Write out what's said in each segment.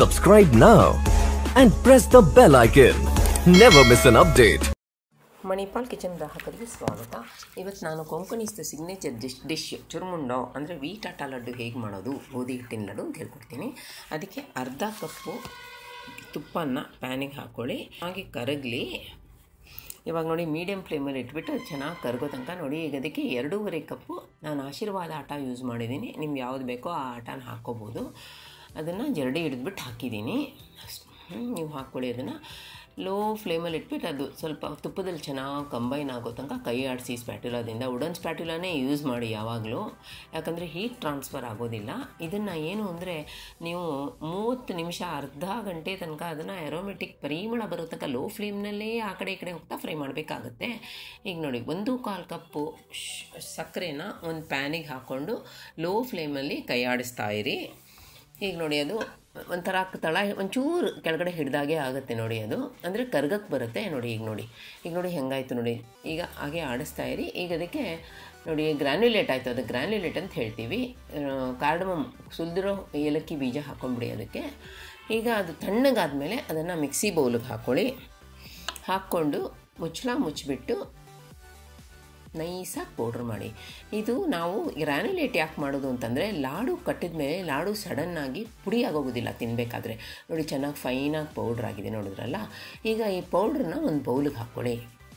Subscribe now and press the bell icon. Never miss an update. Manipal kitchen ಗ್ರಾಹಕರಿಗೆ ಸ್ವಾಗತ ಇವತ್ತು ನಾನು ಕೊಂಕಣಿಸ್ತ ಸಿಗ್ನೇಚರ್ ಡಿಶ್ ಡಿಶ್ ಚುರುಮುಂಡೋ ಅಂದರೆ ವೀಟ್ ಆಟ ಲಡ್ಡು ಹೇಗೆ ಮಾಡೋದು ಗೋಧಿ ಹಿಟ್ಟಿನ ಲಡ್ಡು ಅಂತ ಹೇಳ್ಕೊಡ್ತೀನಿ ಅದಕ್ಕೆ ಅರ್ಧ ಕಪ್ಪು ತುಪ್ಪನ ಪ್ಯಾನಿಗೆ ಹಾಕ್ಕೊಳ್ಳಿ ಹಾಗೆ ಕರಗಲಿ ಇವಾಗ ನೋಡಿ ಮೀಡಿಯಮ್ ಫ್ಲೇಮಲ್ಲಿ ಇಟ್ಬಿಟ್ಟು ಅದು ಚೆನ್ನಾಗಿ ಕರಗೋ ತನಕ ನೋಡಿ ಈಗ ಅದಕ್ಕೆ ಎರಡೂವರೆ ಕಪ್ಪು ನಾನು ಆಶೀರ್ವಾದ ಆಟ ಯೂಸ್ ಮಾಡಿದ್ದೀನಿ ನಿಮ್ಗೆ ಯಾವ್ದು ಬೇಕೋ ಆ ಆಟನ ಹಾಕ್ಕೋಬೋದು ಅದನ್ನು ಜರಡಿ ಹಿಡಿದ್ಬಿಟ್ಟು ಹಾಕಿದ್ದೀನಿ ಅಷ್ಟ್- ಹ್ಮ್, ನೀವು ಹಾಕ್ಕೊಳ್ಳಿ ಅದನ್ನು ಲೋ ಫ್ಲೇಮಲ್ಲಿ ಇಟ್ಬಿಟ್ಟು ಅದು ಸ್ವಲ್ಪ ತುಪ್ಪದಲ್ಲಿ ಚೆನ್ನಾಗಿ ಕಂಬೈನ್ ಆಗೋ ತನಕ ಕೈ ಆಡಿಸಿ ಸ್ಪ್ಯಾಟುಲಾದಿಂದ ವುಡನ್ ಸ್ಪ್ಯಾಟುಲಾನೇ ಯೂಸ್ ಮಾಡಿ ಯಾವಾಗಲೂ ಯಾಕಂದರೆ ಹೀಟ್ ಟ್ರಾನ್ಸ್ಫರ್ ಆಗೋದಿಲ್ಲ ಇದನ್ನು ಏನು ಅಂದರೆ ನೀವು ಮೂವತ್ತು ನಿಮಿಷ ಅರ್ಧ ಗಂಟೆ ತನಕ ಅದನ್ನು ಆರೋಮೆಟಿಕ್ ಪರಿಮಳ ಬರೋ ತನಕ ಲೋ ಫ್ಲೇಮ್ನಲ್ಲೇ ಆ ಕಡೆ ಈ ಕಡೆ ಹೋಗ್ತಾ ಫ್ರೈ ಮಾಡಬೇಕಾಗತ್ತೆ ಈಗ ನೋಡಿ ಒಂದು ಕಾಲು ಕಪ್ಪು ಶ್- ಸಕ್ಕರೆನ ಒಂದು ಪ್ಯಾನಿಗೆ ಹಾಕ್ಕೊಂಡು ಲೋ ಫ್ಲೇಮಲ್ಲಿ ಕೈ ಆಡಿಸ್ತಾ ಇರಿ ಈಗ ನೋಡಿ ಅದು ಒಂಥರ ತಳ ಒಂಚೂರು ಕೆಳಗಡೆ ಹಿಡ್ದಾಗೆ ಆಗುತ್ತೆ ನೋಡಿ ಅದು ಅಂದರೆ ಕರ್ಗಕ್ಕೆ ಬರುತ್ತೆ ನೋಡಿ ಈಗ ನೋಡಿ ಈಗ ನೋಡಿ ಹೆಂಗಾಯ್ತು ನೋಡಿ ಈಗ ಹಾಗೆ ಆಡಿಸ್ತಾ ಇರಿ ಈಗ ಅದಕ್ಕೆ ನೋಡಿ ಗ್ರ್ಯಾನ್ಯುಲೇಟ್ ಆಯಿತು ಅದು ಗ್ರ್ಯಾನ್ಯುಲೇಟ್ ಅಂತ ಹೇಳ್ತೀವಿ ಕಾರ್ಡಮಮ್ ಸುಲಿದಿರೋ ಏಲಕ್ಕಿ ಬೀಜ ಹಾಕೊಂಬಿಡಿ ಅದಕ್ಕೆ ಈಗ ಅದು ತಣ್ಣಗಾದ್ಮೇಲೆ ಅದನ್ನು ಮಿಕ್ಸಿ ಬೌಲಿಗೆ ಹಾಕ್ಕೊಳ್ಳಿ ಹಾಕ್ಕೊಂಡು ಮುಚ್ಚಳ ಮುಚ್ಚಿಬಿಟ್ಟು ನೈಸಾಗಿ ಪೌಡ್ರ್ ಮಾಡಿ ಇದು ನಾವು ಗ್ರ್ಯಾನ್ಯುಲೇಟ್ ಯಾಕೆ ಮಾಡೋದು ಅಂತಂದರೆ ಲಾಡು ಕಟ್ಟಿದ ಮೇಲೆ ಲಾಡು ಸಡನ್ನಾಗಿ ಪುಡಿ ಆಗೋಗೋದಿಲ್ಲ ತಿನ್ನಬೇಕಾದ್ರೆ ನೋಡಿ ಚೆನ್ನಾಗಿ ಫೈನಾಗಿ ಪೌಡ್ರ್ ಆಗಿದೆ ನೋಡಿದ್ರಲ್ಲ ಈಗ ಈ ಪೌಡ್ರನ್ನ ಒಂದು ಬೌಲಿಗೆ ಹಾಕ್ಕೊಳ್ಳಿ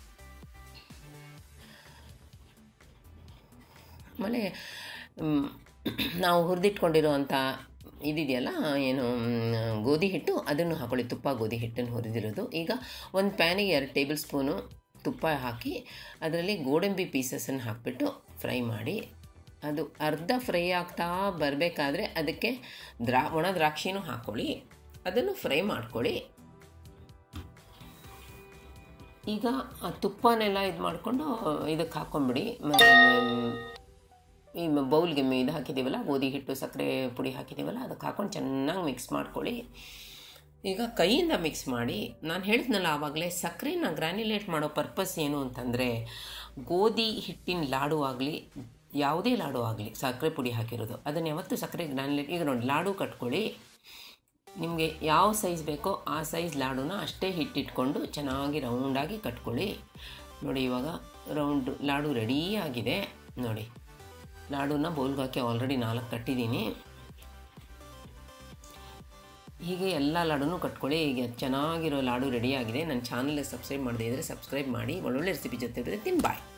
ಆಮೇಲೆ ಮ್, ನಾವು ಹುರಿದಿಟ್ಕೊಂಡಿರೋವಂಥ ಇದಿದೆಯಲ್ಲ ಏನು ಮ್, ಗೋಧಿ ಹಿಟ್ಟು ಅದನ್ನು ಹಾಕೊಳ್ಳಿ ತುಪ್ಪ ಗೋಧಿ ಹಿಟ್ಟನ್ನು ಹುರಿದಿರೋದು ಈಗ ಒಂದು ಪ್ಯಾನಿಗೆ ಎರಡು ಟೇಬಲ್ ಸ್ಪೂನು ತುಪ್ಪ ಹಾಕಿ ಅದರಲ್ಲಿ ಗೋಡಂಬಿ ಪೀಸಸನ್ನು ಹಾಕಿಬಿಟ್ಟು ಫ್ರೈ ಮಾಡಿ ಅದು ಅರ್ಧ ಫ್ರೈ ಆಗ್ತಾ ಬರಬೇಕಾದ್ರೆ ಅದಕ್ಕೆ ದ್ರಾ ಒಣ ದ್ರಾಕ್ಷಿನೂ ಹಾಕ್ಕೊಳ್ಳಿ ಅದನ್ನು ಫ್ರೈ ಮಾಡ್ಕೊಳ್ಳಿ ಈಗ ಆ ತುಪ್ಪನೆಲ್ಲ ಇದು ಮಾಡಿಕೊಂಡು ಇದಕ್ಕೆ ಹಾಕ್ಕೊಂಬಿಡಿ ಮ- ಈ ಬೌಲ್ಗೆ ಇದು ಹಾಕಿದ್ದೀವಲ್ಲ ಗೋಧಿ ಹಿಟ್ಟು ಸಕ್ಕರೆ ಪುಡಿ ಹಾಕಿದ್ದೀವಲ್ಲ ಅದಕ್ಕೆ ಹಾಕ್ಕೊಂಡು ಚೆನ್ನಾಗಿ ಮಿಕ್ಸ್ ಮಾಡ್ಕೊಳ್ಳಿ ಈಗ ಕೈಯಿಂದ ಮಿಕ್ಸ್ ಮಾಡಿ ನಾನು ಹೇಳಿದ್ನಲ್ಲ ಆವಾಗಲೇ ಸಕ್ಕರೆನ ಗ್ರ್ಯಾನ್ಯುಲೇಟ್ ಮಾಡೋ ಪರ್ಪಸ್ ಏನು ಅಂತಂದರೆ ಗೋಧಿ ಹಿಟ್ಟಿನ ಲಾಡು ಆಗಲಿ ಯಾವುದೇ ಲಾಡು ಆಗಲಿ ಸಕ್ಕರೆ ಪುಡಿ ಹಾಕಿರೋದು ಅದನ್ನು ಯಾವತ್ತೂ ಸಕ್ಕರೆ ಗ್ರ್ಯಾನ್ಯುಲೇಟ್ ಈಗ ನೋಡಿ ಲಾಡು ಕಟ್ಕೊಳ್ಳಿ ನಿಮಗೆ ಯಾವ ಸೈಜ್ ಬೇಕೋ ಆ ಸೈಜ್ ಲಾಡುನ ಅಷ್ಟೇ ಹಿಟ್ಟಿಟ್ಕೊಂಡು ಚೆನ್ನಾಗಿ ರೌಂಡಾಗಿ ಕಟ್ಕೊಳ್ಳಿ ನೋಡಿ ಇವಾಗ ರೌಂಡು ಲಾಡು ರೆಡೀ ಆಗಿದೆ ನೋಡಿ ಲಾಡುನ ಬೌಲ್ಗೆ ಹಾಕಿ ಆಲ್ರೆಡಿ ನಾಲ್ಕು ಕಟ್ಟಿದ್ದೀನಿ ಹೀಗೆ ಎಲ್ಲ ಲಾಡುನೂ ಕಟ್ಕೊಳ್ಳಿ ಈಗ ಚೆನ್ನಾಗಿರೋ ಲಾಡು ರೆಡಿ ಆಗಿದೆ ನನ್ನ ಚಾನಲ್ಗೆ ಸಬ್ಸ್ಕ್ರೈಬ್ ಮಾಡದೇ ಇದ್ದರೆ ಸಬ್ಸ್ಕ್ರೈಬ್ ಮಾಡಿ ಒಳ್ಳೊಳ್ಳೆ ರೆಸಿಪಿ ಜೊತೆ ಬರ್ತೀನಿ ಬಾಯ್